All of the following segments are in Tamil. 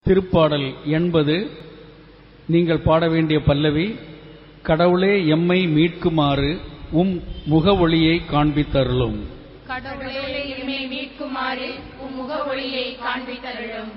திருப்பாடல் எண்பது நீங்கள் பாட வேண்டிய பல்லவி கடவுளே எம்மை மீட்குமாறு உம் முகவொளியை காண்பித்தருளும் கடவுளே எம்மை மீட்குமாறு உம் முகவொளியை காண்பித்தருளும்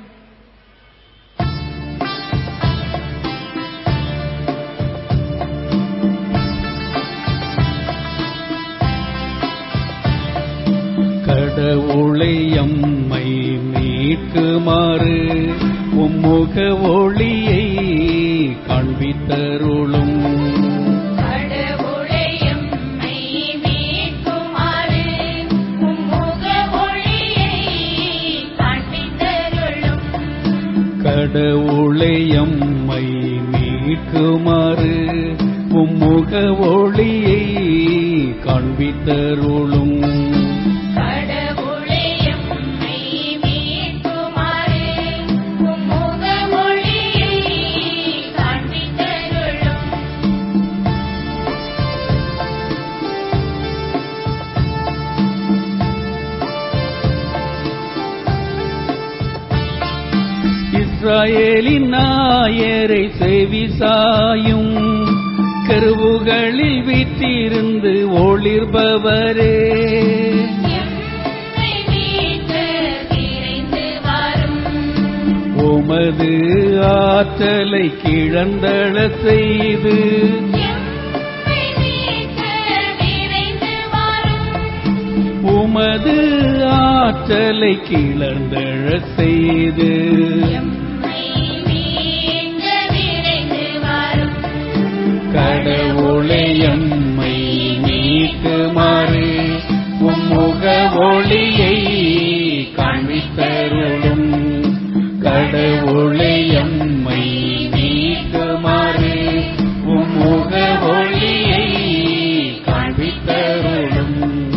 கடவுளை எம்மை மீட்குமாறு உம் முகவொளியை காண்பித்தருளும் கடவுளே எம்மை மீட்குமாறு உம் முகவொளியை காண்பித்தருளும் கடவுளை எம்மை மீட்குமாறு உம் முகவொளியை காண்பித்தருளும் கடவுளே எம்மை மீட்குமாறு உம் முகவொளியை காண்பித்தருளும் இஸ்ராயேலின் நாயரை செவிசாயும் கருவுகளில் வீற்றிருந்து ஒளிர்பவரே எம்மை மீட்க விரைந்து வாரும் உமது ஆற்றலை கிழந்தள செய்து எம்மை மீட்க விரைந்து வாரும் உமது ஆற்றலை கிளர்ந்தழ செய்து எம்மை மீட்க விரைந்து வாரும் கடவுளை எம்மை மீட்குமாறு உம்முக ஒளியை காண்பித்தருளும் கடவுளை எம்மை மீட்குமாறு உம்முக ஒளியை காண்பித்தருளும்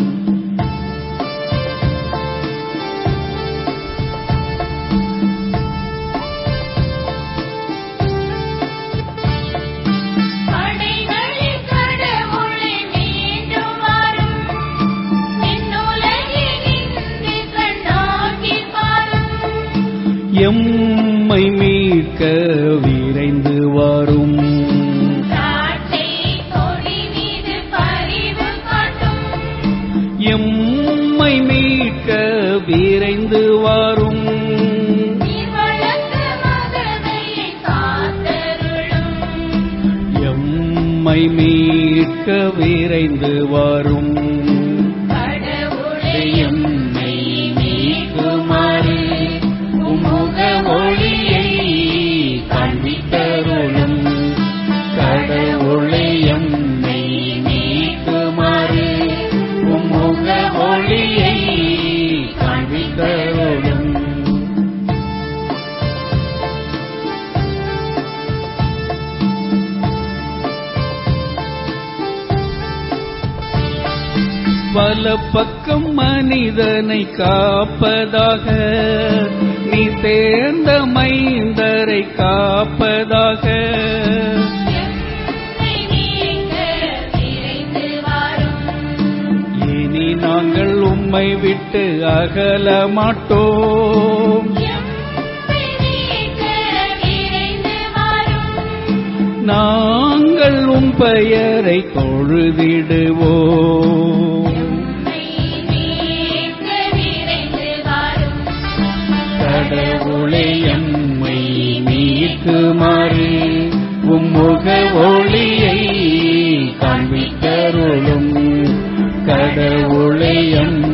படைகளின் கடவுளை மீண்டும் வாரும் விண்ணுலகினின்று கண்ணோக்கி பாரும் எம்மை மீட்க விரைந்து வரும் திராட்சை கொடி மீது பரிவு காட்டும் எம்மை மீட்க விரைந்து வரும் நீர்வளர்த்த மகதையை காத்தருளும் எம்மை மீட்க விரைந்து வரும் கடவுளே எம்மை மீட்குமாறு உம்முக ஒளியை காண்பித்தருளும் கடவுளை எம்மை மீட்குமாறு உம்முக ஒளியை காண்பித்தருளும் பல பக்கம் மனிதனை காப்பதாக நீ தேர்ந்த மைந்தரை காப்பதாக எம்மை மீட்க விரைந்து வாரும் இனி நாங்கள் உம்மை விட்டு அகல மாட்டோம் எம்மை மீட்க விரைந்து வாரும் நாங்கள் உம் பெயரை தொழுதிடுவோம் எம்மை மீட்க விரைந்து வாரும் கடவுளை எம்மை மீட்குமாறு உம்முக ஒளியை காண்பித்தருளும் கடவுளை எம்மை